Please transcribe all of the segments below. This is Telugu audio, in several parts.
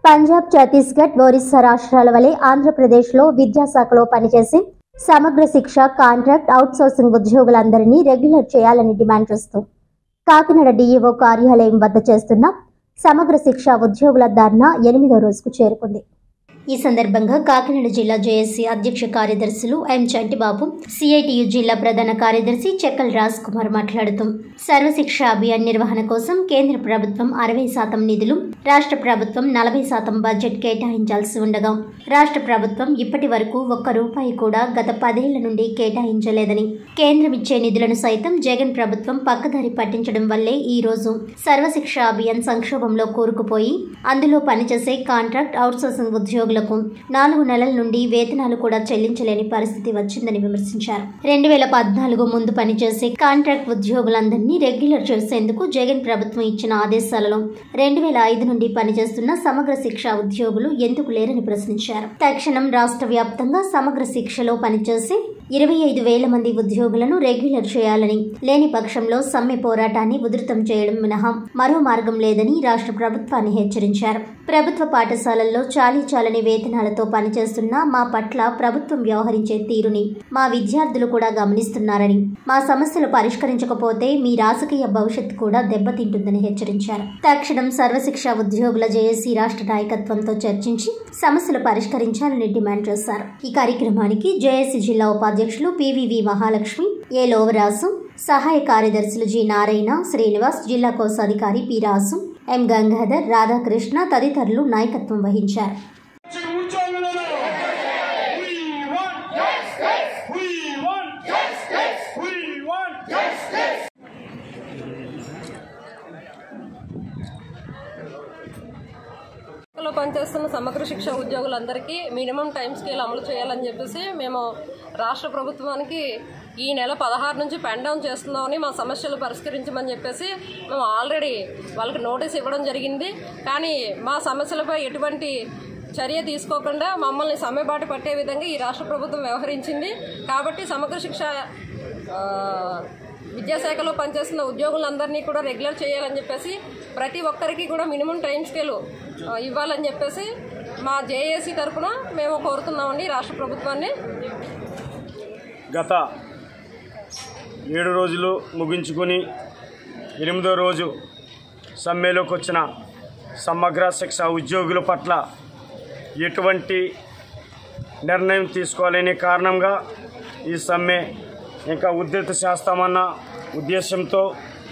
పంజాబ్ ఛత్తీస్గఢ్ ఒరిస్సా రాష్ట్రాల వలె ఆంధ్రప్రదేశ్లో విద్యాశాఖలో పనిచేసి సమగ్ర శిక్ష కాంట్రాక్ట్ అవుట్సోర్సింగ్ ఉద్యోగులందరినీ రెగ్యులర్ చేయాలని డిమాండ్ చేస్తూ కాకినాడ డీఈఓ కార్యాలయం వద్ద చేస్తున్న సమగ్ర శిక్ష ఉద్యోగుల ధర్నా ఎనిమిదో రోజుకు చేరుకుంది ఈ సందర్భంగా కాకినాడ జిల్లా జేఏసీ అధ్యక్ష కార్యదర్శులు ఎం చంటిబాబు సిఐటియు జిల్లా ప్రధాన కార్యదర్శి చెక్కల్ రాజ్ కుమార్ మాట్లాడుతూ సర్వశిక్ష అభియాన్ నిర్వహణ కోసం కేంద్ర ప్రభుత్వం అరవై శాతం నిధులు రాష్ట్ర ప్రభుత్వం నలభై శాతం బడ్జెట్ కేటాయించాల్సి ఉండగా రాష్ట్ర ప్రభుత్వం ఇప్పటి వరకు ఒక్క రూపాయి కూడా గత పదేళ్ల నుండి కేటాయించలేదని కేంద్రం ఇచ్చే నిధులను సైతం జగన్ ప్రభుత్వం పక్కదారి పట్టించడం వల్లే ఈ రోజు సర్వశిక్ష అభియాన్ సంక్షోభంలో కూరుకుపోయి అందులో పనిచేసే కాంట్రాక్ట్ అవుట్సోర్సింగ్ ఉద్యోగులకు నాలుగు నెలల నుండి వేతనాలు కూడా చెల్లించలేని పరిస్థితి వచ్చిందని విమర్శించారు రెండు వేల పద్నాలుగు ముందు పనిచేసే కాంట్రాక్ట్ ఉద్యోగులందరినీ రెగ్యులర్ చేసేందుకు జగన్ ప్రభుత్వం ఇచ్చిన ఆదేశాలలో రెండు వేల ఐదు నుండి పనిచేస్తున్న సమగ్ర శిక్ష ఉద్యోగులు ఎందుకు లేరని ప్రశ్నించారు తక్షణం రాష్ట్ర వ్యాప్తంగా సమగ్ర శిక్షలో పనిచేసి ఇరవై ఐదు వేల మంది ఉద్యోగులను రెగ్యులర్ చేయాలని లేని పక్షంలో సమ్మె పోరాటాన్ని ఉధృతం చేయడం మినహా మరో మార్గం లేదని రాష్ట్ర ప్రభుత్వాన్ని హెచ్చరించారు ప్రభుత్వ పాఠశాలల్లో చాలీ చాలని వేతనాలతో పనిచేస్తున్న మా పట్ల ప్రభుత్వం వ్యవహరించే తీరుని మా విద్యార్థులు కూడా గమనిస్తున్నారని మా సమస్యలు పరిష్కరించకపోతే మీ రాజకీయ భవిష్యత్తు కూడా దెబ్బతింటుందని హెచ్చరించారు తక్షణం సర్వశిక్ష ఉద్యోగుల జేఏసీ రాష్ట్ర నాయకత్వంతో చర్చించి సమస్యలు పరిష్కరించాలని డిమాండ్ చేశారు ఈ కార్యక్రమానికి జేఏసీ జిల్లా ఉపాధ్యక్షులు పివివి మహాలక్ష్మి ఏ లోవరాసు సహాయ కార్యదర్శులు జి నారాయణ శ్రీనివాస్ జిల్లా కోశాధికారి పి రాసు ఎం గంగాధర్ రాధాకృష్ణ తదితరులు నాయకత్వం వహించారు ఉద్యోగులను We want justice. We want justice. We want justice. లో పనిచేస్తున్న సమగ్ర శిక్ష ఉద్యోగులందరికీ మినిమం టైం స్కేల్ అమలు చేయాలని చెప్పేసి మేము రాష్ట్ర ప్రభుత్వానికి ఈ నెల పదహారు నుంచి పెన్ డౌన్ చేస్తున్నామని మా సమస్యలు పరిష్కరించమని చెప్పేసి మేము ఆల్రెడీ వాళ్ళకి నోటీస్ ఇవ్వడం జరిగింది కానీ మా సమస్యలపై ఎటువంటి చర్య తీసుకోకుండా మమ్మల్ని సమ్మెబాటు పట్టే విధంగా ఈ రాష్ట్ర ప్రభుత్వం వ్యవహరించింది కాబట్టి సమగ్ర శిక్ష ఆ, విద్యాశాఖలో పనిచేస్తున్న ఉద్యోగులందరినీ కూడా రెగ్యులర్ చేయాలని చెప్పేసి ప్రతి ఒక్కరికి కూడా మినిమం టైం స్కేల్ ఆ, ఇవ్వాలని చెప్పేసి మా జేఏసీ తరఫున మేము కోరుతున్నామండి రాష్ట్ర ప్రభుత్వాన్ని గత ఏడు రోజులు ముగించుకొని ఎనిమిదో రోజు సమ్మెలోకి వచ్చిన సమగ్ర శిక్ష ఉద్యోగుల పట్ల ఎటువంటి నిర్ణయం తీసుకోవాలనే కారణంగా ఈ సమ్మె ఇంకా ఉద్ధృత చేస్తామన్న ఉద్దేశంతో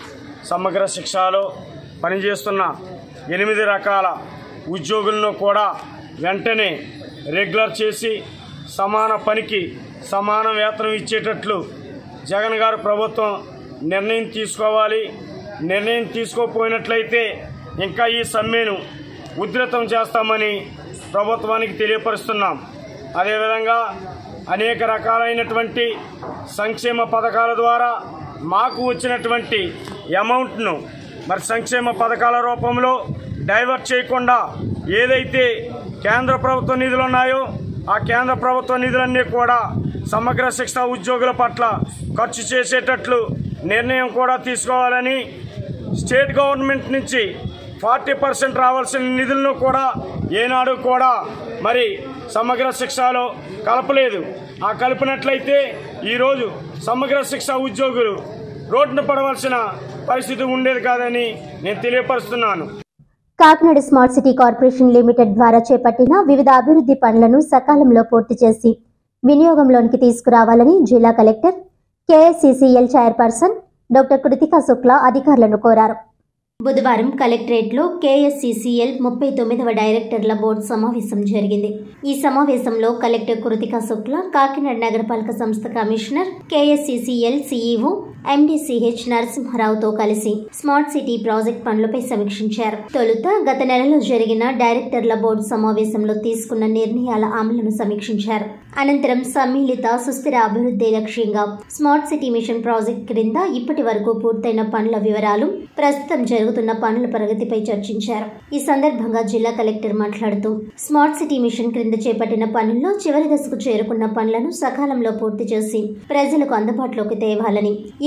సమగ్ర శిక్షలో పనిచేస్తున్న ఎనిమిది రకాల ఉద్యోగులను కూడా వెంటనే రెగ్యులర్ చేసి సమాన పనికి సమాన వేతనం ఇచ్చేటట్లు జగన్ గారు ప్రభుత్వం నిర్ణయం తీసుకోవాలి నిర్ణయం తీసుకోకపోయినట్లయితే ఇంకా ఈ సమ్మెను ఉధృతం చేస్తామని ప్రభుత్వానికి తెలియపరుస్తున్నాం అదేవిధంగా అనేక రకాలైనటువంటి సంక్షేమ పథకాల ద్వారా మాకు వచ్చినటువంటి అమౌంట్ను మరి సంక్షేమ పథకాల రూపంలో డైవర్ట్ చేయకుండా ఏదైతే కేంద్ర ప్రభుత్వ నిధులు ఉన్నాయో ఆ కేంద్ర ప్రభుత్వ నిధులన్నీ కూడా సమగ్ర శిక్ష ఉద్యోగుల పట్ల ఖర్చు చేసేటట్లు నిర్ణయం కూడా తీసుకోవాలని స్టేట్ గవర్నమెంట్ నుంచి ఫార్టీ పర్సెంట్ రావాల్సిన నిధులను కూడా ఏనాడు కూడా మరి సమగ్ర శిక్షలో కలపలేదు ఆ కలిపినట్లయితే ఈరోజు సమగ్ర శిక్ష ఉద్యోగులు రోడ్డున పడవలసిన పరిస్థితి ఉండేది కాదని నేను తెలియపరుస్తున్నాను Kakinada smart city corporation limited ద్వారా చేపట్టిన వివిధ అభివృద్ధి పనులను సకాలంలో పూర్తి చేసి వినియోగంలోనికి తీసుకురావాలని జిల్లా collector KSCCL chairperson doctor Kritika Shukla అధికారులను కోరారు బుధవారం కలెక్టరేట్లో కేఎస్సీసీఎల్ ముప్పై తొమ్మిదవ డైరెక్టర్ల బోర్డు సమావేశం జరిగింది ఈ సమావేశంలో కలెక్టర్ కృతికా శుక్లా కాకినాడ నగరపాలక సంస్థ కమిషనర్ కేఎస్సీసీఎల్ సీఈఓ ఎండీసీహెచ్ నరసింహారావుతో కలిసి స్మార్ట్ సిటీ ప్రాజెక్ట్ పనులపై సమీక్షించారు తొలుత గత నెలలో జరిగిన డైరెక్టర్ల బోర్డు సమావేశంలో తీసుకున్న నిర్ణయాల అమలును సమీక్షించారు అనంతరం సమ్మిళిత సుస్థిర అభివృద్ధి లక్ష్యంగా స్మార్ట్ సిటీ మిషన్ ప్రాజెక్ట్ క్రింద ఇప్పటి వరకు పూర్తయిన పనుల వివరాలు ప్రస్తుతం జరుగుతున్న పనుల ప్రగతిపై చర్చించారు ఈ సందర్భంగా జిల్లా కలెక్టర్ మాట్లాడుతూ స్మార్ట్ సిటీ మిషన్ క్రింద చేపట్టిన పనుల్లో చివరి దశకు చేరుకున్న పనులను సకాలంలో పూర్తి చేసి ప్రజలకు అందుబాటులోకి తేవాలని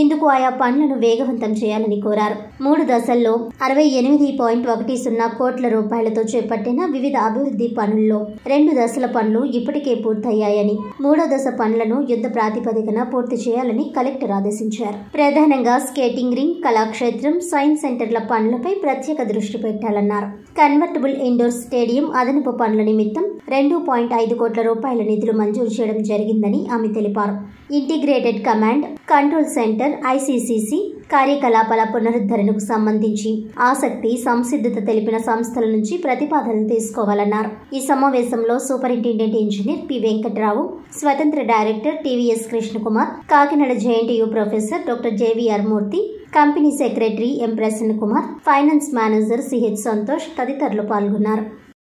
ఇందుకు ఆయా పనులను వేగవంతం చేయాలని కోరారు మూడు దశల్లో అరవై ఎనిమిది పాయింట్ ఒకటి సున్నా కోట్ల రూపాయలతో చేపట్టిన వివిధ అభివృద్ధి పనుల్లో రెండు దశల పనులు ఇప్పటికే పూర్తయ్యాయని మూడో దశ పనులను యుద్ధ ప్రాతిపదికన పూర్తి చేయాలని కలెక్టర్ ఆదేశించారు ప్రధానంగా స్కేటింగ్ రింగ్ కళాక్షేత్రం సైన్స్ సెంటర్ల పనులపై ప్రత్యేక దృష్టి పెట్టాలన్నారు కన్వర్టబుల్ ఇండోర్ స్టేడియం అదనపు పనుల నిమిత్తం రెండు పాయింట్ ఐదు కోట్ల రూపాయల నిధులు మంజూరు చేయడం జరిగిందని ఆమె తెలిపారు integrated command control centre ICCC కార్యకలాపాల పునరుద్ధరణకు సంబంధించి ఆసక్తి సంసిద్ధత తెలిపిన సంస్థల నుంచి ప్రతిపాదనలు తీసుకోవాలన్నారు ఈ సమావేశంలో సూపరింటెండెంట్ ఇంజనీర్ పి వెంకట్రావు స్వతంత్ర director TVS Krishnakumar Kakinada JNTU professor doctor JVR Murthy company secretary M Prasanna Kumar finance manager CH Santosh తదితరులు పాల్గొన్నారు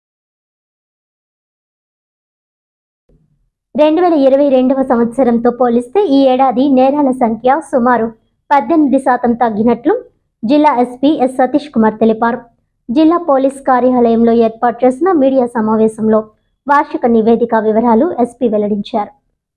రెండు వేల ఇరవై రెండవ సంవత్సరంతో పోలిస్తే ఈ ఏడాది నేరాల సంఖ్య సుమారు పద్దెనిమిది శాతం తగ్గినట్లు జిల్లా ఎస్పీ ఎస్ సతీష్ కుమార్ తెలిపారు జిల్లా పోలీస్ కార్యాలయంలో ఏర్పాటు చేసిన మీడియా సమావేశంలో వార్షిక నివేదిక వివరాలు ఎస్పీ వెల్లడించారు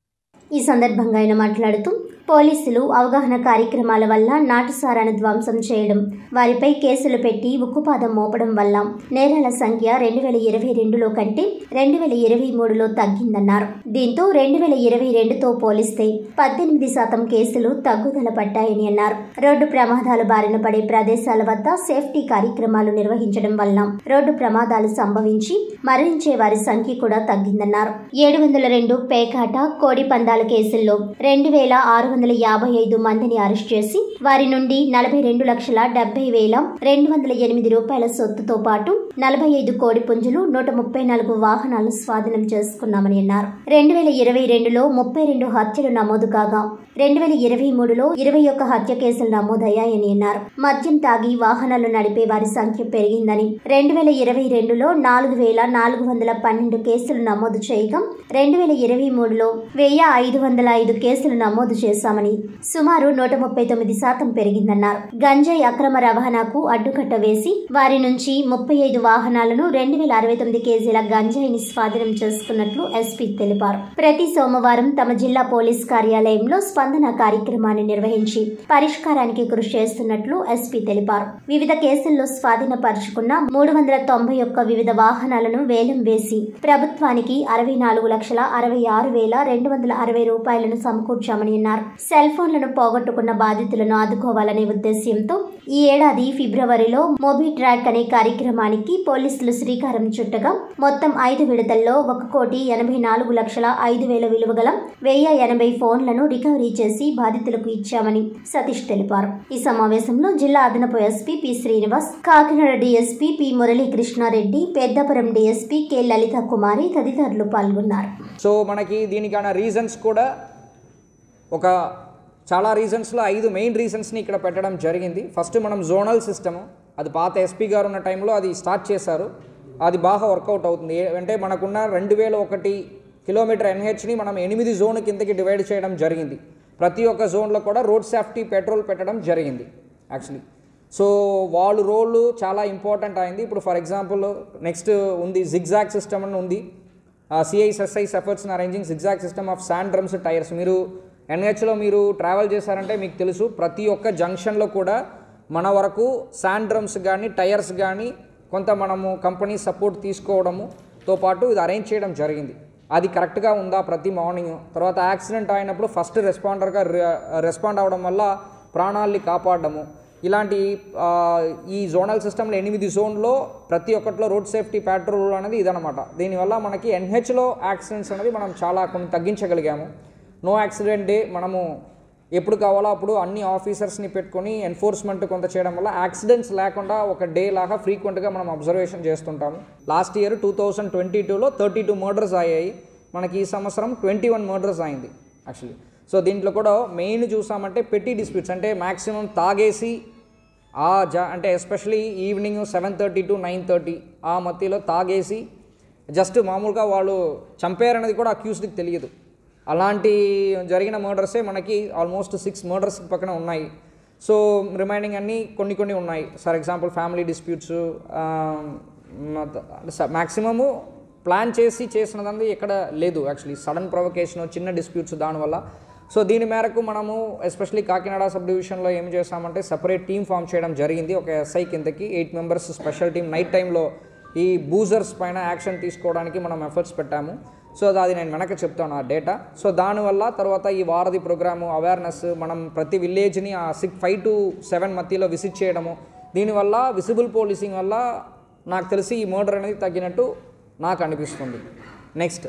ఈ సందర్భంగా ఆయన మాట్లాడుతూ పోలీసులు అవగాహన కార్యక్రమాల వల్ల నాటుసారాను ధ్వంసం చేయడం వారిపై కేసులు పెట్టి ఉక్కుపాదం మోపడం వల్ల నేరాల సంఖ్య రెండు వేల ఇరవై రెండులో కంటే రెండు వేల ఇరవై మూడులో తగ్గిందన్నారు దీంతో రెండు వేల ఇరవై రెండుతో పోలిస్తే పద్దెనిమిది శాతం కేసులు తగ్గుదల పడ్డాయని అన్నారు రోడ్డు ప్రమాదాలు బారిన పడే ప్రదేశాల వద్ద సేఫ్టీ కార్యక్రమాలు నిర్వహించడం వల్ల రోడ్డు ప్రమాదాలు సంభవించి మరణించే వారి సంఖ్య కూడా తగ్గిందన్నారు ఏడు వందల రెండు పేకాట కోడి పందాల కేసుల్లో రెండు వేల ఆరు వందల యాభై ఐదు మందిని అరెస్ట్ చేసి వారి నుండి నలభై రెండు లక్షల డెబ్బై వేల రెండు వందల ఎనిమిది రూపాయల సొత్తుతో పాటు నలభై ఐదు కోడి పుంజులు నూట ముప్పై నాలుగు వాహనాలు స్వాధీనం చేసుకున్నామని అన్నారు రెండు వేల ఇరవై రెండులో ముప్పై రెండు హత్యలు నమోదు కాగా రెండు వేల ఇరవై మూడులో ఇరవై ఒక్క హత్య కేసులు నమోదయ్యాయని అన్నారు మద్యం తాగి వాహనాలు నడిపే వారి సంఖ్య పెరిగిందని రెండు వేల ఇరవై రెండులో నాలుగు వేల నాలుగు వందల పన్నెండు కేసులు నమోదు చేయగా రెండు వేల ఇరవై మూడులో వెయ్యి ఐదు వందల ఐదు కేసులు నమోదు చేశామని సుమారు నూట ముప్పై తొమ్మిది శాతం పెరిగిందన్నారు గంజాయి అక్రమ రవాణాకు అడ్డుకట్ట వేసి వారి నుంచి ముప్పై ఐదు వాహనాలను రెండు వేల అరవై తొమ్మిది కేజీల గంజాయిని స్వాధీనం చేసుకున్నట్లు ఎస్పీ తెలిపారు ప్రతి సోమవారం తమ జిల్లా పోలీస్ కార్యాలయంలో స్పందన కార్యక్రమాన్ని నిర్వహించి పరిష్కారానికి కృషి చేస్తున్నట్లు ఎస్పీ తెలిపారు వివిధ కేసుల్లో స్వాధీనపరుచుకున్న మూడు వందల తొంభై ఒక్క వివిధ వాహనాలను వేలం వేసి ప్రభుత్వానికి అరవై నాలుగు లక్షల అరవై ఆరు వేల రెండు వందల అరవై రూపాయలను సమకూర్చామని అన్నారు సెల్ ఫోన్లను పోగొట్టుకున్న బాధితులను ఆదుకోవాలనే ఉద్దేశ్యంతో ఈ ఏడాది ఫిబ్రవరిలో మోబీ ట్రాక్ అనే కార్యక్రమానికి పోలీసులు శ్రీకారం చుట్టగా మొత్తం ఐదు విడతల్లో ఒక కోటి ఎనభై నాలుగు లక్షల ఐదు వేల విలువ గల వెయ్యి ఎనభై ఫోన్లను రికవరీ చేసి బాధితులకు ఇచ్చామని సతీష్ తెలిపారు ఈ సమావేశంలో జిల్లా అదనపు SP P Srinivas Kakinada DSP P Muralikrishna Reddy Peddapuram DSP K Lalitha Kumari తదితరులు పాల్గొన్నారు సో మనకి దీనికైన రీజన్స్ కూడా ఒక చాలా రీజన్స్లో ఐదు మెయిన్ రీజన్స్ని ఇక్కడ పెట్టడం జరిగింది ఫస్ట్ మనం జోనల్ సిస్టమ్ అది పాత ఎస్పీ గారు ఉన్న టైంలో అది స్టార్ట్ చేశారు అది బాగా వర్కౌట్ అవుతుంది ఏ- అంటే మనకున్న రెండు వేల ఒకటి కిలోమీటర్ ఎన్హెచ్ని మనం ఎనిమిది జోన్ కిందకి డివైడ్ చేయడం జరిగింది ప్రతి ఒక్క జోన్లో కూడా రోడ్ సేఫ్టీ పెట్రోల్ పెట్టడం జరిగింది యాక్చువల్లీ సో వాళ్ళు రోల్ చాలా ఇంపార్టెంట్ అయింది ఇప్పుడు ఫర్ ఎగ్జాంపుల్ నెక్స్ట్ ఉంది జిగ్జాగ్ సిస్టమ్ అని ఉంది సిఐఎస్ఎస్ఐస్ efforts in arranging zigzag system of sand drums tyres మీరు ఎన్హెచ్లో మీరు ట్రావెల్ చేశారంటే మీకు తెలుసు ప్రతి ఒక్క జంక్షన్లో కూడా మన వరకు శాండ్ డ్రమ్స్ కానీ టైర్స్ కానీ కొంత మనము కంపెనీ సపోర్ట్ తీసుకోవడముతో పాటు ఇది అరేంజ్ చేయడం జరిగింది అది కరెక్ట్గా ఉందా ప్రతి మార్నింగ్ తర్వాత యాక్సిడెంట్ అయినప్పుడు ఫస్ట్ రెస్పాండర్గా రెస్పాండ్ అవ్వడం వల్ల ప్రాణాల్ని కాపాడడము ఇలాంటి ఆ, ఈ జోనల్ సిస్టంలో ఎనిమిది జోన్లో ప్రతి ఒక్కటిలో రోడ్ సేఫ్టీ ప్యాట్రోల్ అనేది ఇదనమాట దీనివల్ల మనకి ఎన్హెచ్లో యాక్సిడెంట్స్ అనేది మనం చాలా కొన్ని తగ్గించగలిగాము నో యాక్సిడెంట్ డే మనము ఎప్పుడు కావాలో అప్పుడు అన్ని ఆఫీసర్స్ని పెట్టుకొని ఎన్ఫోర్స్మెంట్ కొంత చేయడం వల్ల యాక్సిడెంట్స్ లేకుండా ఒక డే లాగా ఫ్రీక్వెంట్గా మనం అబ్జర్వేషన్ చేస్తుంటాము last year two thousand twenty టూలో థర్టీ టూ మర్డర్స్ అయ్యాయి మనకి ఈ సంవత్సరం ట్వంటీ వన్ మర్డర్స్ అయింది యాక్చువల్లీ సో దీంట్లో కూడా మెయిన్ చూసామంటే పెట్టి డిస్ప్యూట్స్ అంటే మ్యాక్సిమం తాగేసి ఆ జా అంటే especially evening seven thirty to nine thirty ఆ మధ్యలో తాగేసి జస్ట్ మామూలుగా వాళ్ళు చంపారనేది కూడా అక్యూస్డ్కి తెలియదు అలాంటి జరిగిన మర్డర్సే మనకి ఆల్మోస్ట్ సిక్స్ మర్డర్స్ పక్కన ఉన్నాయి సో రిమైనింగ్ అన్నీ కొన్ని కొన్ని ఉన్నాయి for example family disputes maximum plan చేసి చేసినదంతా ఎక్కడ లేదు యాక్చువల్లీ సడన్ ప్రొవకేషన్ చిన్న డిస్ప్యూట్స్ దానివల్ల సో దీని మేరకు మనము ఎస్పెషలీ కాకినాడ సబ్ డివిజన్లో ఏం చేస్తామంటే సపరేట్ టీం ఫామ్ చేయడం జరిగింది ఒక ఎస్ఐ కిందకి eight members special team night టైంలో ఈ బూజర్స్ పైన యాక్షన్ తీసుకోవడానికి మనం ఎఫర్ట్స్ పెట్టాము సో అది నేను వెనక చెప్తాను ఆ డేటా సో దానివల్ల తర్వాత ఈ వారధి ప్రోగ్రాము అవేర్నెస్ మనం ప్రతి విలేజ్ని ఆ సిక్స్ ఫైవ్ టు సెవెన్ మధ్యలో విజిట్ చేయడము దీనివల్ల విజిబుల్ పోలీసింగ్ వల్ల నాకు తెలిసి ఈ మర్డర్ అనేది తగ్గినట్టు నాకు అనిపిస్తుంది next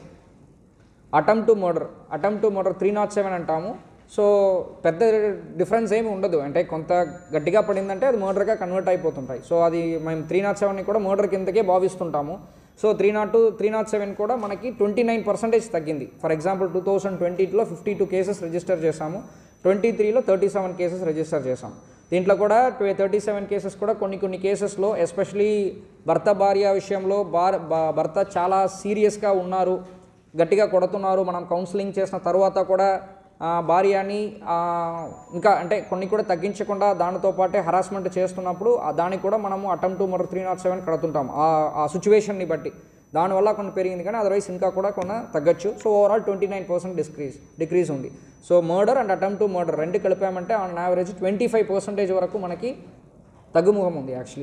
attempt to murder attempt to murder three not seven అంటాము సో పెద్ద డిఫరెన్స్ ఏమి ఉండదు అంటే కొంత గట్టిగా పడిందంటే అది మర్డర్గా కన్వర్ట్ అయిపోతుంటాయి సో అది మేము త్రీ నాట్ సెవెన్ని కూడా మర్డర్ కిందకే భావిస్తుంటాము so three not two three not seven కూడా మనకి ట్వంటీ నైన్ పర్సెంటేజ్ తగ్గింది ఫర్ ఎగ్జాంపుల్ టూ థౌసండ్ ట్వంటీలో ఫిఫ్టీ టూ కేసెస్ రిజిస్టర్ చేశాము ట్వంటీ త్రీలో థర్టీ సెవెన్ కేసెస్ రిజిస్టర్ చేశాం దీంట్లో కూడా థర్టీ సెవెన్ కేసెస్ కూడా కొన్ని కొన్ని కేసెస్లో ఎస్పెషలీ భర్త భార్య విషయంలో భార్ భ- భర్త చాలా సీరియస్గా ఉన్నారు గట్టిగా కొడుతున్నారు మనం కౌన్సిలింగ్ చేసిన తర్వాత కూడా ఆ, భార్యని ఆ, ఇంకా అంటే కొన్ని కూడా తగ్గించకుండా దానితో పాటే హరాస్మెంట్ చేస్తున్నప్పుడు ఆ దానికి కూడా మనము అటెంప్ట్ మరో త్రీ నాట్ సెవెన్ కడుతుంటాం ఆ ఆ సిచ్యువేషన్ని బట్టి దానివల్ల కొన్ని పెరిగింది కానీ అదర్వైజ్ ఇంకా కూడా కొన్ని తగ్గచ్చు so overall twenty nine percent decrease decrease ఉంది so murder and attempt to murder రెండు కలిపామంటే on average twenty five percentage వరకు మనకి తగ్గుముఖం ఉంది యాక్చువల్లీ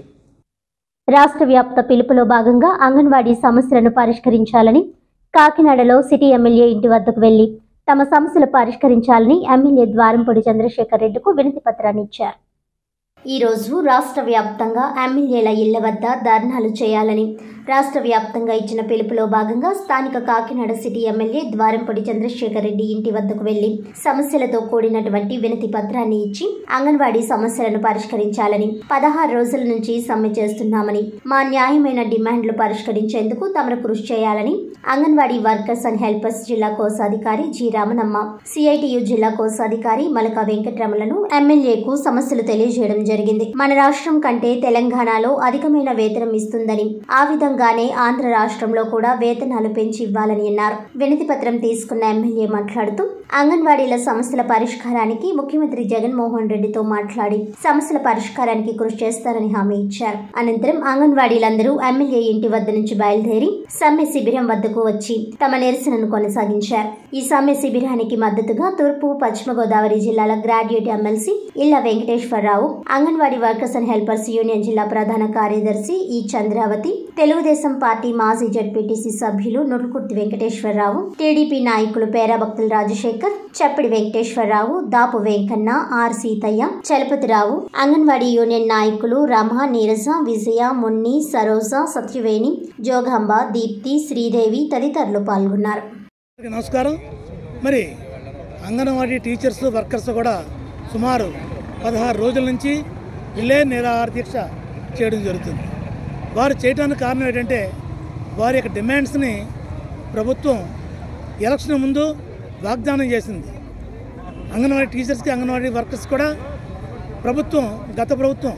రాష్ట్ర వ్యాప్త పిలుపులో భాగంగా అంగన్వాడీ సమస్యలను పరిష్కరించాలని కాకినాడలో సిటీ ఎమ్మెల్యే ఇంటి వద్దకు వెళ్లి తమ సమస్యలు పరిష్కరించాలని ఎమ్మెల్యే ద్వారంపూడి చంద్రశేఖర్ రెడ్డికు వినతి పత్రాన్ని ఇచ్చారు ఈ రోజు రాష్ట్ర వ్యాప్తంగా ఎమ్మెల్యేల ఇళ్ల వద్ద ధర్నాలు చేయాలని రాష్ట్ర వ్యాప్తంగా ఇచ్చిన పిలుపులో భాగంగా స్థానిక కాకినాడ సిటీ ఎమ్మెల్యే ద్వారంపూడి చంద్రశేఖర్ రెడ్డి ఇంటి వద్దకు వెళ్లి సమస్యలతో కూడినటువంటి వినతి పత్రాన్ని ఇచ్చి అంగన్వాడీ సమస్యలను పరిష్కరించాలని పదహారు రోజుల నుంచి సమ్మె చేస్తున్నామని మా న్యాయమైన డిమాండ్లు పరిష్కరించేందుకు తమను కృషి చేయాలని అంగన్వాడీ వర్కర్స్ అండ్ హెల్పర్స్ జిల్లా కోశాధికారి జి రామనమ్మ సిఐటియు జిల్లా కోశాధికారి మలక వెంకటరమలను ఎమ్మెల్యేకు సమస్యలు తెలియజేయడం జరిగింది మన రాష్ట్రం కంటే తెలంగాణలో అధికమైన వేతనం ఇస్తుందని ఆ విధంగానే ఆంధ్ర రాష్ట్రంలో కూడా వేతనాలు పెంచి ఇవ్వాలని అన్నారు వినతి పత్రం తీసుకున్న ఎమ్మెల్యే మాట్లాడుతూ అంగన్వాడీల సమస్యల పరిష్కారానికి ముఖ్యమంత్రి జగన్మోహన్ రెడ్డితో మాట్లాడి సమస్యల పరిష్కారానికి కృషి చేస్తారని హామీ ఇచ్చారు అనంతరం అంగన్వాడీలందరూ ఎమ్మెల్యే ఇంటి వద్ద నుంచి బయలుదేరి సమ్మె శిబిరం వద్దకు వచ్చి తమ నిరసనను కొనసాగించారు ఈ సమ్మె శిబిరానికి మద్దతుగా తూర్పు పశ్చిమ గోదావరి జిల్లాల graduate MLC Illa Venkateswara Rao Anganwadi workers and helpers union జిల్లా ప్రధాన కార్యదర్శి ఈ చంద్రావతి తెలుగుదేశం పార్టీ మాజీ జడ్పీటీసీ సభ్యులు నురుకుర్తి వెంకటేశ్వరరావు టీడీపీ నాయకులు పేరాభక్తుల రాజశేఖర్ చప్పిడి వెంకటేశ్వరరావు దాపు వెంకన్న ఆర్ సీతయ్య చలపతిరావు అంగన్వాడీ యూనియన్ నాయకులు రమ నీరజ విజయ మున్ని సరోజ సత్యవేణి జోగాంబ దీప్తి శ్రీదేవి తదితరులు పాల్గొన్నారు అందరికీ నమస్కారం మరి అంగన్వాడీ టీచర్స్ వర్కర్స్ కూడా సుమారు పదహారు రోజుల నుంచి రిలే నిరాహార దీక్ష చేయడం జరుగుతుంది వారు చేయడానికి కారణం ఏంటంటే వారి యొక్క డిమాండ్స్ని ప్రభుత్వం ఎలక్షన్ ముందు వాగ్దానం చేసింది అంగన్వాడీ టీచర్స్కి అంగన్వాడీ వర్కర్స్ కూడా ప్రభుత్వం గత ప్రభుత్వం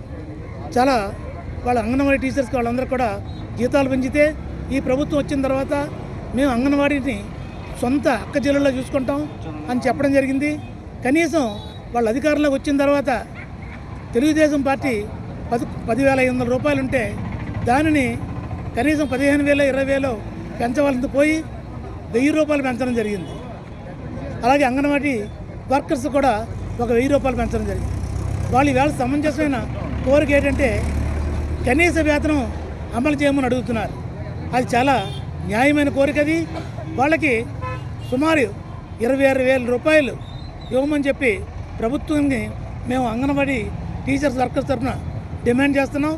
చాలా వాళ్ళ అంగన్వాడీ టీచర్స్కి వాళ్ళందరూ కూడా జీతాలు పెంచితే ఈ ప్రభుత్వం వచ్చిన తర్వాత మేము అంగన్వాడీని సొంత అక్క జిల్లాలో చూసుకుంటాం అని చెప్పడం జరిగింది కనీసం వాళ్ళ అధికారంలోకి వచ్చిన తర్వాత తెలుగుదేశం పార్టీ పది పదివేల ఐదు వందల రూపాయలు ఉంటే దానిని కనీసం పదిహేను వేలు ఇరవై వేలు పెంచవలసి పోయి వెయ్యి రూపాయలు పెంచడం జరిగింది అలాగే అంగన్వాడీ వర్కర్స్ కూడా ఒక వెయ్యి రూపాయలు పెంచడం జరిగింది వాళ్ళు ఈవేళ సమంజసమైన కోరిక ఏంటంటే కనీస వేతనం అమలు చేయమని అడుగుతున్నారు అది చాలా న్యాయమైన కోరిక అది వాళ్ళకి సుమారు ఇరవై ఆరు వేల రూపాయలు ఇవ్వమని చెప్పి ప్రభుత్వాన్ని మేము అంగన్వాడీ టీచర్స్ వర్కర్స్ తరఫున డిమాండ్ చేస్తున్నాం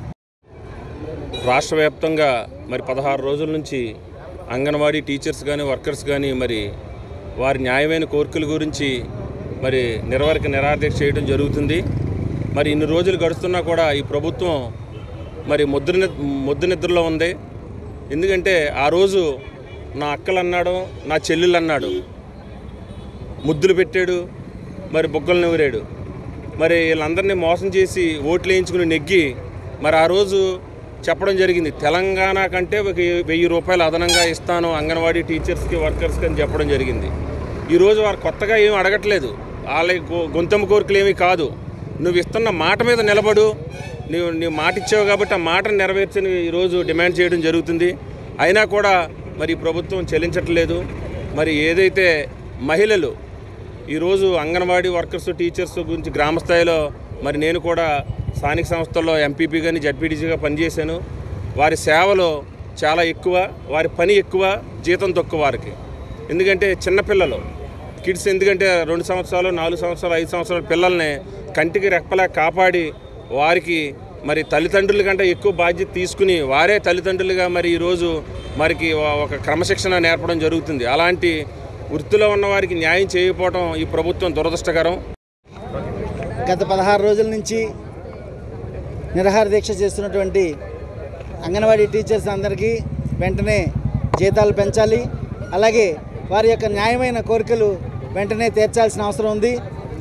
రాష్ట్ర వ్యాప్తంగా మరి పదహారు రోజుల నుంచి అంగన్వాడీ టీచర్స్ కానీ వర్కర్స్ కానీ మరి వారి న్యాయమైన కోరికల గురించి మరి నిర్వహక నిరాదీక్ష చేయడం జరుగుతుంది మరి ఇన్ని రోజులు గడుస్తున్నా కూడా ఈ ప్రభుత్వం మరి ముద్ర ని- ముద్దు నిద్రలో ఉంది ఎందుకంటే ఆ రోజు నా అక్కలు అన్నాడు నా చెల్లెలు అన్నాడు ముద్దులు పెట్టాడు మరి బొగ్గలు నవ్వురాడు మరి వీళ్ళందరినీ మోసం చేసి ఓట్లు వేయించుకుని నెగ్గి మరి ఆ రోజు చెప్పడం జరిగింది తెలంగాణ కంటే ఒక వెయ్యి రూపాయలు అదనంగా ఇస్తాను అంగన్వాడీ టీచర్స్కి వర్కర్స్కి అని చెప్పడం జరిగింది ఈరోజు వారు కొత్తగా ఏమి అడగట్లేదు వాళ్ళ గొ- గొంతెమ్మ కోరికలు ఏమీ కాదు నువ్వు ఇస్తున్న మాట మీద నిలబడు నువ్వు నువ్వు మాట ఇచ్చావు కాబట్టి ఆ మాటను నెరవేర్చని ఈరోజు డిమాండ్ చేయడం జరుగుతుంది అయినా కూడా మరి ఈ ప్రభుత్వం చెల్లించట్లేదు మరి ఏదైతే మహిళలు ఈరోజు అంగన్వాడీ వర్కర్స్ టీచర్స్ గురించి గ్రామ స్థాయిలో మరి నేను కూడా స్థానిక సంస్థల్లో ఎంపీపీ కానీ జడ్పీటీసీగా పనిచేశాను వారి సేవలు చాలా ఎక్కువ వారి పని ఎక్కువ జీతం తక్కువ వారికి ఎందుకంటే చిన్నపిల్లలు కిడ్స్ ఎందుకంటే రెండు సంవత్సరాలు నాలుగు సంవత్సరాలు ఐదు సంవత్సరాల పిల్లల్ని కంటికి రెప్పలా కాపాడి వారికి మరి తల్లిదండ్రుల కంటే ఎక్కువ బాధ్యత తీసుకుని వారే తల్లిదండ్రులుగా మరి ఈరోజు మరికి ఒక క్రమశిక్షణ నేర్పడం జరుగుతుంది అలాంటి వృత్తిలో ఉన్న వారికి న్యాయం చేయకపోవడం ఈ ప్రభుత్వం దురదృష్టకరం గత పదహారు రోజుల నుంచి నిరాహార దీక్ష చేస్తున్నటువంటి అంగన్వాడీ టీచర్స్ అందరికీ వెంటనే జీతాలు పెంచాలి అలాగే వారి యొక్క న్యాయమైన కోరికలు వెంటనే తీర్చాల్సిన అవసరం ఉంది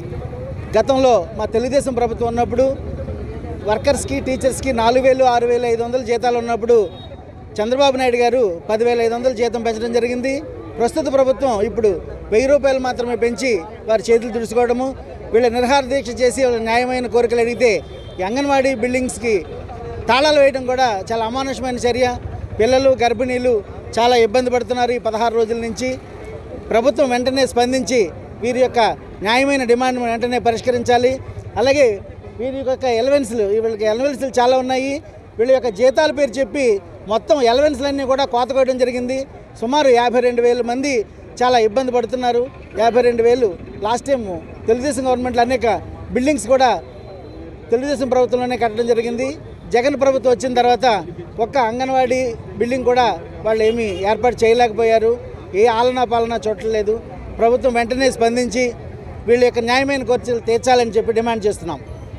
గతంలో మా తెలుగుదేశం ప్రభుత్వం ఉన్నప్పుడు వర్కర్స్కి టీచర్స్కి నాలుగు వేలు ఆరు వేలు ఐదు వందలు జీతాలు ఉన్నప్పుడు చంద్రబాబు నాయుడు గారు పదివేల ఐదు వందలు జీతం పెంచడం జరిగింది ప్రస్తుత ప్రభుత్వం ఇప్పుడు వెయ్యి రూపాయలు మాత్రమే పెంచి వారి చేతులు తుడుచుకోవడము వీళ్ళ నిర్హార దీక్ష చేసి వాళ్ళ న్యాయమైన కోరికలు అడిగితే ఈ అంగన్వాడీ బిల్డింగ్స్కి తాళాలు వేయడం కూడా చాలా అమానుషమైన చర్య పిల్లలు గర్భిణీలు చాలా ఇబ్బంది పడుతున్నారు ఈ పదహారు రోజుల నుంచి ప్రభుత్వం వెంటనే స్పందించి వీరి యొక్క న్యాయమైన డిమాండ్ వెంటనే పరిష్కరించాలి అలాగే వీరి యొక్క ఎలవెన్స్లు వీళ్ళకి ఎలవెన్స్లు చాలా ఉన్నాయి వీళ్ళ యొక్క జీతాల పేరు చెప్పి మొత్తం ఎలవెన్స్లన్నీ కూడా కోత కోయడం జరిగింది సుమారు యాభై రెండు వేల మంది చాలా ఇబ్బంది పడుతున్నారు యాభై రెండు వేలు లాస్ట్ టైం తెలుగుదేశం గవర్నమెంట్లో అనేక బిల్డింగ్స్ కూడా తెలుగుదేశం ప్రభుత్వంలోనే కట్టడం జరిగింది జగన్ ప్రభుత్వం వచ్చిన తర్వాత ఒక్క అంగన్వాడీ బిల్డింగ్ కూడా వాళ్ళు ఏమీ ఏర్పాటు చేయలేకపోయారు ఏ ఆలనా పాలన చూడలేదు ప్రభుత్వం వెంటనే స్పందించి వీళ్ళ యొక్క న్యాయమైన ఖర్చులు తీర్చాలని చెప్పి డిమాండ్ చేస్తున్నాం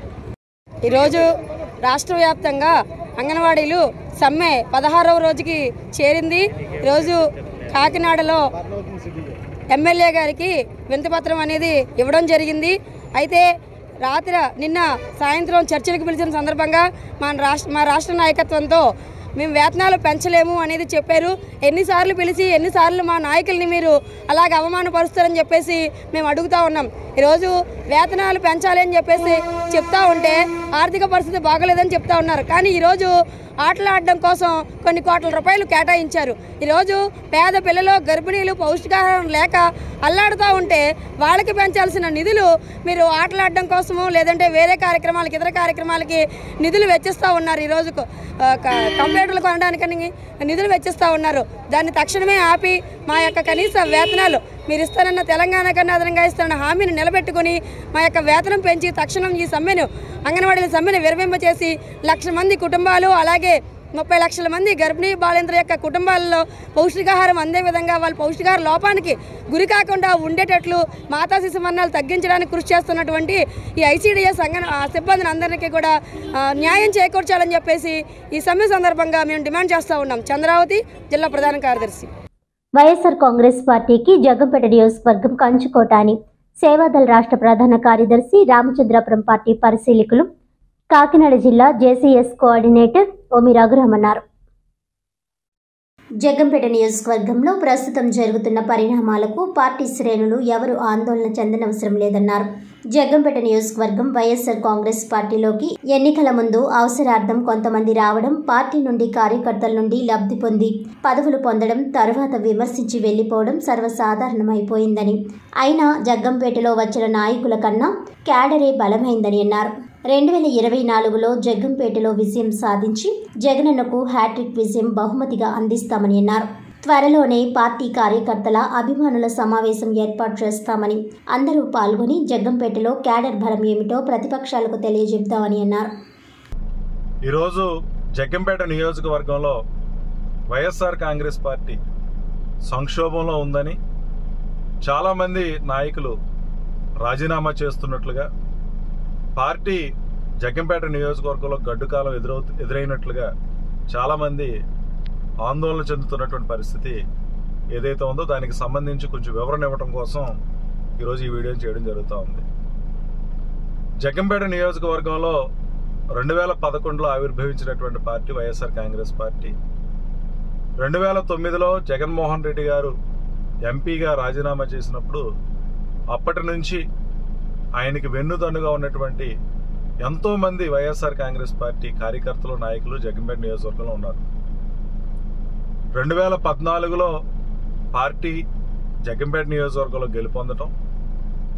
ఈరోజు రాష్ట్ర వ్యాప్తంగా అంగన్వాడీలు సమ్మె పదహారవ రోజుకి చేరింది ఈరోజు కాకినాడలో ఎమ్మెల్యే గారికి వింతపత్రం అనేది ఇవ్వడం జరిగింది అయితే రాత్రి నిన్న సాయంత్రం చర్చలకు పిలిచిన సందర్భంగా మన రాష్ట్ర మా రాష్ట్ర నాయకత్వంతో మేము వేతనాలు పెంచలేము అనేది చెప్పారు ఎన్నిసార్లు పిలిచి ఎన్నిసార్లు మా నాయకుల్ని మీరు అలాగ అవమానపరుస్తారని చెప్పేసి మేము అడుగుతా ఉన్నాం ఈరోజు వేతనాలు పెంచాలి అని చెప్పేసి చెప్తా ఉంటే ఆర్థిక పరిస్థితి బాగలేదని చెప్తా ఉన్నారు కానీ ఈరోజు ఆటలు ఆడడం కోసం కొన్ని కోట్ల రూపాయలు కేటాయించారు ఈరోజు పేద పిల్లలు గర్భిణీలు పౌష్టికాహారం లేక అల్లాడుతూ ఉంటే వాళ్ళకి పెంచాల్సిన నిధులు మీరు ఆటలాడడం కోసము లేదంటే వేరే కార్యక్రమాలకి ఇతర కార్యక్రమాలకి నిధులు వెచ్చిస్తూ ఉన్నారు ఈరోజు ఆ, క- కంప్యూటర్లు కొనడానికని నిధులు వెచ్చిస్తూ ఉన్నారు దాన్ని తక్షణమే ఆపి మా యొక్క కనీస వేతనాలు మీరు ఇస్తానన్న తెలంగాణ కన్నా అదనంగా ఇస్తానన్న హామీని నిలబెట్టుకుని మా యొక్క వేతనం పెంచి తక్షణం ఈ సమ్మెను అంగన్వాడీల సమ్మెను విరమింప చేసి లక్ష మంది కుటుంబాలు అలాగే ముప్పై లక్షల మంది గర్భిణీ బాలింతల యొక్క కుటుంబాలలో పౌష్టికాహారం అందే విధంగా వాళ్ళ పౌష్టికాహార లోపానికి గురి కాకుండా ఉండేటట్లు మాతా శిశు మరణాలు తగ్గించడానికి కృషి చేస్తున్నటువంటి ఈ ఐసీడీఎస్ అంగన ఆ సిబ్బందిని అందరికీ కూడా ఆ, న్యాయం చేకూర్చాలని చెప్పేసి ఈ సమ్మె సందర్భంగా మేము డిమాండ్ చేస్తూ ఉన్నాం చంద్రావతి జిల్లా ప్రధాన కార్యదర్శి వైఎస్ఆర్ కాంగ్రెస్ పార్టీకి జగ్గంపేట నియోజకవర్గం కంచుకోట అని సేవాదల్ రాష్ట్ర ప్రధాన కార్యదర్శి రామచంద్రాపురం పార్టీ పరిశీలకులు కాకినాడ జిల్లా జేసీఎస్ కోఆర్డినేటర్ ఓమి రఘురామ్ అన్నారు జగ్గంపేట నియోజకవర్గంలో ప్రస్తుతం జరుగుతున్న పరిణామాలకు పార్టీ శ్రేణులు ఎవరు ఆందోళన చెందనవసరం లేదన్నారు జగ్గంపేట నియోజకవర్గం వైఎస్ఆర్ కాంగ్రెస్ పార్టీలోకి ఎన్నికల ముందు అవసరార్థం కొంతమంది రావడం పార్టీ నుండి కార్యకర్తల నుండి లబ్ధి పొంది పదవులు పొందడం తర్వాత విమర్శించి వెళ్లిపోవడం సర్వసాధారణమైపోయిందని అయినా జగ్గంపేటలో వచ్చిన నాయకుల కన్నా క్యాడరే బలమైందని అన్నారు రెండు వేల ఇరవై నాలుగులో జగ్గంపేటలో విజయం సాధించి జగనన్నకు హ్యాట్రిక్ విజయం బహుమతిగా అందిస్తామని అన్నారు త్వరలోనే పార్టీ కార్యకర్తల అభిమానుల సమావేశం ఏర్పాటు చేస్తామని అందరూ పాల్గొని జగ్గంపేటలో క్యాడర్ బలం ఏమిటో ప్రతిపక్షాలకు తెలియజెప్తామని అన్నారు ఈరోజు జగ్గంపేట నియోజకవర్గంలో వైఎస్ఆర్ కాంగ్రెస్ పార్టీ సంక్షోభంలో ఉందని చాలామంది నాయకులు రాజీనామా చేస్తున్నట్లుగా పార్టీ జగ్గంపేట నియోజకవర్గంలో గడ్డుకాలం ఎదురవు ఎదురైనట్లుగా చాలామంది ఆందోళన చెందుతున్నటువంటి పరిస్థితి ఏదైతే ఉందో దానికి సంబంధించి కొంచెం వివరణ ఇవ్వడం కోసం ఈరోజు ఈ వీడియో చేయడం జరుగుతూ ఉంది జగ్గంపేట నియోజకవర్గంలో రెండు వేల పదకొండులో ఆవిర్భవించినటువంటి పార్టీ వైఎస్ఆర్ కాంగ్రెస్ పార్టీ రెండు వేల తొమ్మిదిలో జగన్మోహన్ రెడ్డి గారు ఎంపీగా రాజీనామా చేసినప్పుడు అప్పటి నుంచి ఆయనకి వెన్నుదన్నుగా ఉన్నటువంటి ఎంతో మంది వైఎస్ఆర్ కాంగ్రెస్ పార్టీ కార్యకర్తలు నాయకులు జగన్పేట నియోజకవర్గంలో ఉన్నారు రెండు వేల పద్నాలుగులో పార్టీ జగన్పేట నియోజకవర్గంలో గెలుపొందటం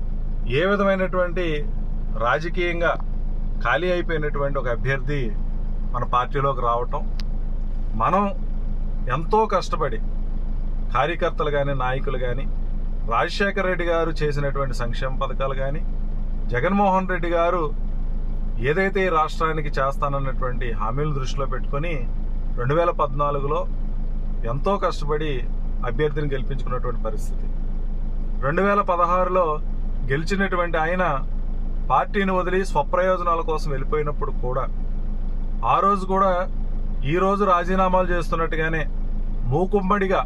ఏ విధమైనటువంటి రాజకీయంగా ఖాళీ అయిపోయినటువంటి ఒక అభ్యర్థి మన పార్టీలోకి రావటం మనం ఎంతో కష్టపడి కార్యకర్తలు కానీ నాయకులు కానీ రాజశేఖర రెడ్డి గారు చేసినటువంటి సంక్షేమ పథకాలు కానీ జగన్మోహన్ రెడ్డి గారు ఏదైతే ఈ రాష్ట్రానికి చేస్తానన్నటువంటి హామీలు దృష్టిలో పెట్టుకొని రెండు వేల పద్నాలుగులో ఎంతో కష్టపడి అభ్యర్థిని గెలిపించుకున్నటువంటి పరిస్థితి రెండు వేల పదహారులో గెలిచినటువంటి ఆయన పార్టీని వదిలి స్వప్రయోజనాల కోసం వెళ్ళిపోయినప్పుడు కూడా ఆ రోజు కూడా ఈ రోజు రాజీనామాలు చేస్తున్నట్టుగానే మూకుమ్మడిగా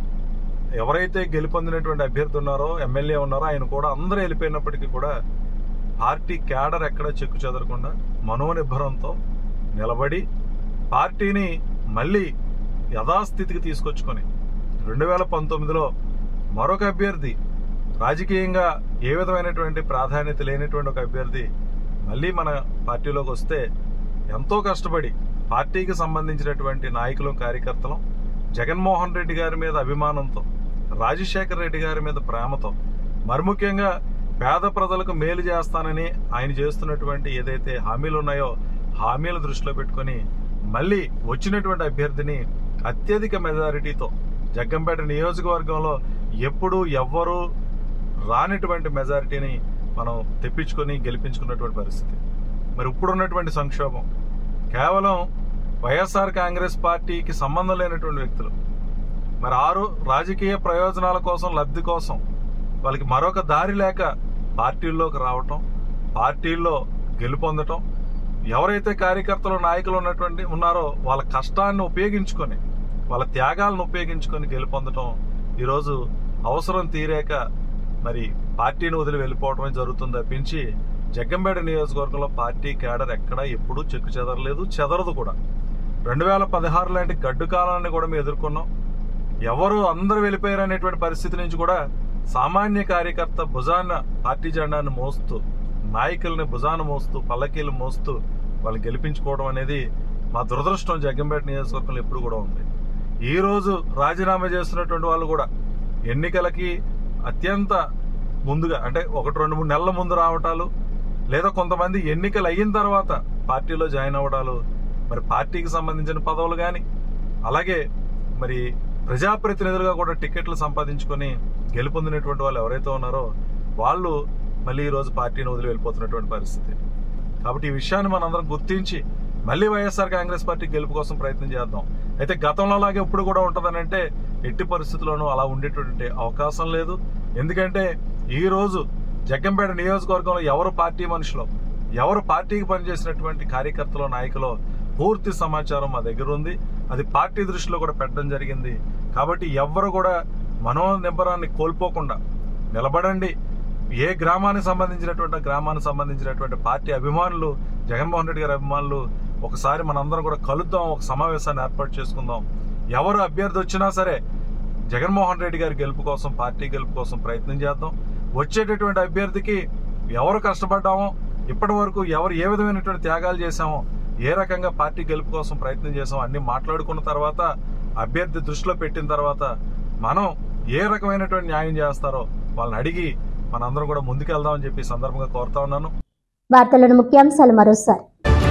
ఎవరైతే గెలుపొందినటువంటి అభ్యర్థి ఉన్నారో ఎమ్మెల్యే ఉన్నారో ఆయన కూడా అందరూ వెళ్ళిపోయినప్పటికీ కూడా పార్టీ క్యాడర్ ఎక్కడ చెక్కు చెదరకుండా మనోనిబ్బరంతో నిలబడి పార్టీని మళ్ళీ యథాస్థితికి తీసుకొచ్చుకొని రెండు వేల పంతొమ్మిదిలో మరొక అభ్యర్థి రాజకీయంగా ఏ విధమైనటువంటి ప్రాధాన్యత లేనటువంటి ఒక అభ్యర్థి మళ్ళీ మన పార్టీలోకి వస్తే ఎంతో కష్టపడి పార్టీకి సంబంధించినటువంటి నాయకులు కార్యకర్తలు జగన్మోహన్ రెడ్డి గారి మీద అభిమానంతో రాజశేఖర రెడ్డి గారి మీద ప్రేమతో మరి ముఖ్యంగా పేద ప్రజలకు మేలు చేస్తానని ఆయన చేస్తున్నటువంటి ఏదైతే హామీలు ఉన్నాయో హామీల దృష్టిలో పెట్టుకొని మళ్ళీ వచ్చినటువంటి అభ్యర్థిని అత్యధిక మెజారిటీతో జగ్గంపేట నియోజకవర్గంలో ఎప్పుడు ఎవ్వరూ రానటువంటి మెజారిటీని మనం తెప్పించుకొని గెలిపించుకున్నటువంటి పరిస్థితి మరి ఇప్పుడున్నటువంటి సంక్షోభం కేవలం వైఎస్ఆర్ కాంగ్రెస్ పార్టీకి సంబంధం లేనటువంటి వ్యక్తులు మరి ఆరు రాజకీయ ప్రయోజనాల కోసం లబ్ధి కోసం వాళ్ళకి మరొక దారి లేక పార్టీల్లోకి రావటం పార్టీల్లో గెలుపొందటం ఎవరైతే కార్యకర్తలు నాయకులు ఉన్నటువంటి ఉన్నారో వాళ్ళ కష్టాన్ని ఉపయోగించుకొని వాళ్ళ త్యాగాలను ఉపయోగించుకొని గెలుపొందటం ఈరోజు అవసరం తీరాక మరి పార్టీని వదిలి వెళ్ళిపోవడమే జరుగుతుంది తప్పించి జగ్గంపేట నియోజకవర్గంలో పార్టీ కేడర్ ఎక్కడా ఎప్పుడూ చెక్కు చెదరలేదు చెదరదు కూడా రెండు వేల పదహారు లాంటి గడ్డు కాలాన్ని కూడా మేము ఎదుర్కొన్నాం ఎవరు అందరూ వెళ్ళిపోయారు అనేటువంటి పరిస్థితి నుంచి కూడా సామాన్య కార్యకర్త భుజాన పార్టీ జెండాను మోస్తూ నాయకుల్ని భుజాన మోస్తూ పల్లకీలు మోస్తూ వాళ్ళు గెలిపించుకోవడం అనేది మా దురదృష్టం జగ్గంపేట నియోజకవర్గంలో ఎప్పుడు కూడా ఉంది ఈ రోజు రాజీనామా చేస్తున్నటువంటి వాళ్ళు కూడా ఎన్నికలకి అత్యంత ముందుగా అంటే ఒకటి రెండు మూడు నెలల ముందు రావటాలు లేదా కొంతమంది ఎన్నికలు అయిన తర్వాత పార్టీలో జాయిన్ అవ్వడాలు మరి పార్టీకి సంబంధించిన పదవులు కానీ అలాగే మరి ప్రజాప్రతినిధులుగా కూడా టికెట్లు సంపాదించుకొని గెలుపొందినటువంటి వాళ్ళు ఎవరైతే ఉన్నారో వాళ్ళు మళ్ళీ ఈ రోజు పార్టీని వదిలి వెళ్ళిపోతున్నటువంటి పరిస్థితి కాబట్టి ఈ విషయాన్ని మనందరం గుర్తించి మళ్ళీ వైఎస్ఆర్ కాంగ్రెస్ పార్టీ గెలుపు కోసం ప్రయత్నం చేద్దాం అయితే గతంలో లాగే ఇప్పుడు కూడా ఉంటుందని అంటే ఎట్టి పరిస్థితుల్లోనూ అలా ఉండేటువంటి అవకాశం లేదు ఎందుకంటే ఈ రోజు జగ్గంపేట నియోజకవర్గంలో ఎవరు పార్టీ మనుషులు ఎవరు పార్టీకి పనిచేసినటువంటి కార్యకర్తలు నాయకులు పూర్తి సమాచారం మా దగ్గర ఉంది అది పార్టీ దృష్టిలో కూడా పెట్టడం జరిగింది కాబట్టి ఎవ్వరు కూడా మనోనిబ్బరాన్ని కోల్పోకుండా నిలబడండి ఏ గ్రామానికి సంబంధించినటువంటి ఆ గ్రామానికి సంబంధించినటువంటి పార్టీ అభిమానులు జగన్మోహన్ రెడ్డి గారి అభిమానులు ఒకసారి మనందరం కూడా కలుద్దాం ఒక సమావేశాన్ని ఏర్పాటు చేసుకుందాం ఎవరు అభ్యర్థి వచ్చినా సరే జగన్మోహన్ రెడ్డి గారి గెలుపు కోసం పార్టీ గెలుపు కోసం ప్రయత్నం చేద్దాం వచ్చేటటువంటి అభ్యర్థికి ఎవరు కష్టపడ్డామో ఇప్పటి వరకు ఎవరు ఏ విధమైనటువంటి త్యాగాలు చేశామో ఏ రకంగా పార్టీ గెలుపు కోసం ప్రయత్నం చేసామో అన్ని మాట్లాడుకున్న తర్వాత అభ్యర్థి దృష్టిలో పెట్టిన తర్వాత మనం ఏ రకమైనటువంటి న్యాయం చేస్తారో వాళ్ళని అడిగి మనందరం కూడా ముందుకెళ్దామని చెప్పి ఈ సందర్భంగా కోరుతా ఉన్నాను వార్తలను ముఖ్యాంశాలు మరోసారి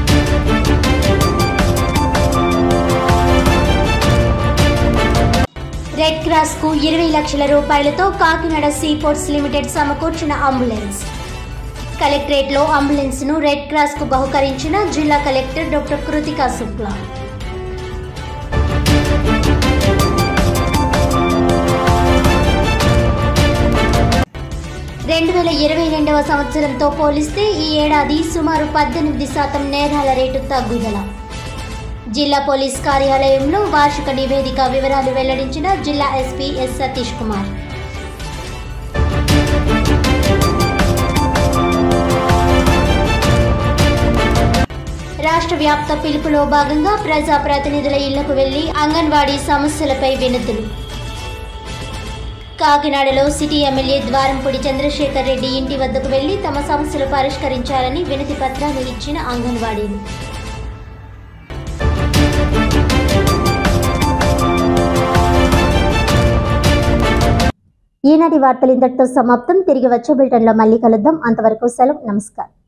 రెడ్ క్రాస్ కు ఇరవై లక్షల రూపాయలతో కాకినాడ సీపోర్ట్స్ లిమిటెడ్ సమకూర్చిన అంబులెన్స్ కలెక్టరేట్ లో అంబులెన్స్ ను రెడ్ క్రాస్ కు బహుకరించిన జిల్లా కలెక్టర్ డాక్టర్ కృతికా శుక్లా రెండు వేల ఇరవై రెండవ సంవత్సరంతో పోలిస్తే ఈ ఏడాది సుమారు పద్దెనిమిది శాతం నేరాల రేటు తగ్గుదల జిల్లా పోలీస్ కార్యాలయంలో వార్షిక నివేదిక వివరాలు వెల్లడించిన జిల్లా ఎస్పీ ఎస్ సతీష్ కుమార్ రాష్ట్ర వ్యాప్త పిలుపులో భాగంగా ప్రజా ప్రతినిధుల ఇళ్లకు వెళ్లి అంగన్వాడీ సమస్యలపై వినతులు కాకినాడలో సిటీ ఎమ్మెల్యే ద్వారంపూడి చంద్రశేఖర్ రెడ్డి ఇంటి వద్దకు వెళ్లి తమ సమస్యలు పరిష్కరించాలని వినతి పత్రాన్ని ఇచ్చిన అంగన్వాడీలు ఈనాటి వార్తలు ఇంతటితో సమాప్తం తిరిగి వచ్చే బులెటిన్లో మళ్ళీ కలుద్దాం అంతవరకు సెలవు నమస్కారం